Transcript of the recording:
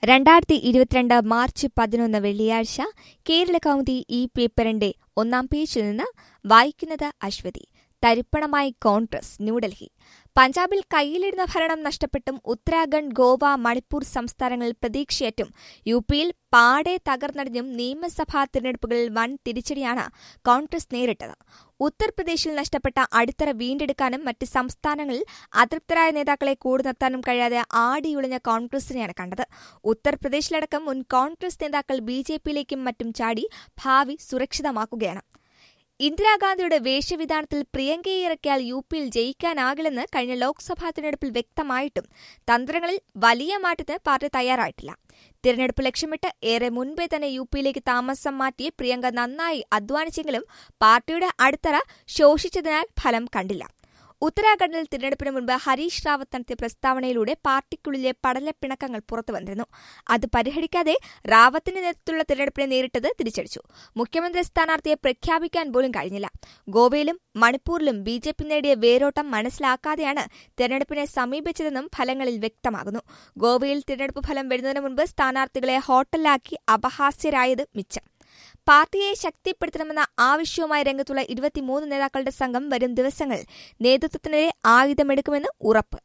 രണ്ടായിരത്തി ഇരുപത്തിരണ്ട് മാർച്ച് പതിനൊന്ന് വെള്ളിയാഴ്ച കേരള കൗമുദി ഈ പേപ്പറിന്റെ ഒന്നാം പേജിൽ നിന്ന് വായിക്കുന്നത് അശ്വതി തരിപ്പണമായി കോൺഗ്രസ് ന്യൂഡൽഹി പഞ്ചാബിൽ കയ്യിലിരുന്ന ഭരണം നഷ്ടപ്പെട്ടും ഉത്തരാഖണ്ഡ് ഗോവ മണിപ്പൂർ സംസ്ഥാനങ്ങളിൽ പ്രതീക്ഷയേറ്റും യു പിയിൽ പാടെ തകർന്നടിഞ്ഞും നിയമസഭാ തിരഞ്ഞെടുപ്പുകളിൽ വൻ തിരിച്ചടിയാണ് കോൺഗ്രസ് നേരിട്ടത് ഉത്തർപ്രദേശിൽ നഷ്ടപ്പെട്ട അടിത്തറ വീണ്ടെടുക്കാനും മറ്റ് സംസ്ഥാനങ്ങളിൽ അതൃപ്തരായ നേതാക്കളെ കൂടെ നിർത്താനും കഴിയാതെ ആടിയുളഞ്ഞ കോൺഗ്രസിനെയാണ് കണ്ടത് ഉത്തർപ്രദേശിലടക്കം മുൻ കോൺഗ്രസ് നേതാക്കൾ ബി ജെ പിയിലേക്കും മറ്റും ചാടി ഭാവി സുരക്ഷിതമാക്കുകയാണ് ഇന്ദിരാഗാന്ധിയുടെ വേഷവിധാനത്തിൽ പ്രിയങ്കയെ ഇറക്കിയാൽ യു പിയിൽ ജയിക്കാനാകില്ലെന്ന് കഴിഞ്ഞ ലോക്സഭാ തിരഞ്ഞെടുപ്പിൽ വ്യക്തമായിട്ടും തന്ത്രങ്ങളിൽ വലിയ മാറ്റത്തിന് പാർട്ടി തയ്യാറായിട്ടില്ല തിരഞ്ഞെടുപ്പ് ലക്ഷ്യമിട്ട് ഏറെ മുൻപേ തന്നെ യു പിയിലേക്ക് താമസം മാറ്റി പ്രിയങ്ക നന്നായി അധ്വാനിച്ചെങ്കിലും പാർട്ടിയുടെ അടിത്തറ ശോഷിച്ചതിനാൽ ഫലം കണ്ടില്ല ഉത്തരാഖണ്ഡിൽ തിരഞ്ഞെടുപ്പിന് മുൻപ് ഹരീഷ് റാവത്ത് നടത്തിയ പ്രസ്താവനയിലൂടെ പാർട്ടിക്കുള്ളിലെ പടലപ്പിണക്കങ്ങൾ പുറത്തു വന്നിരുന്നു അത് പരിഹരിക്കാതെ റാവത്തിന്റെ നേതൃത്വത്തിലുള്ള തിരഞ്ഞെടുപ്പിനെ നേരിട്ടത് തിരിച്ചടിച്ചു മുഖ്യമന്ത്രി സ്ഥാനാർത്ഥിയെ പ്രഖ്യാപിക്കാൻ പോലും കഴിഞ്ഞില്ല ഗോവയിലും മണിപ്പൂരിലും ബി ജെ പി നേടിയ വേരോട്ടം മനസ്സിലാക്കാതെയാണ് തെരഞ്ഞെടുപ്പിനെ സമീപിച്ചതെന്നും ഫലങ്ങളിൽ വ്യക്തമാകുന്നു ഗോവയിൽ തിരഞ്ഞെടുപ്പ് ഫലം വരുന്നതിന് മുൻപ് സ്ഥാനാർത്ഥികളെ ഹോട്ടലിലാക്കി അപഹാസ്യരായത് മിച്ചം പാർട്ടിയെ ശക്തിപ്പെടുത്തണമെന്ന ആവശ്യവുമായി രംഗത്തുള്ള ഇരുപത്തിമൂന്ന് നേതാക്കളുടെ സംഘം വരും ദിവസങ്ങളിൽ നേതൃത്വത്തിനെതിരെ ആയുധമെടുക്കുമെന്ന് ഉറപ്പ്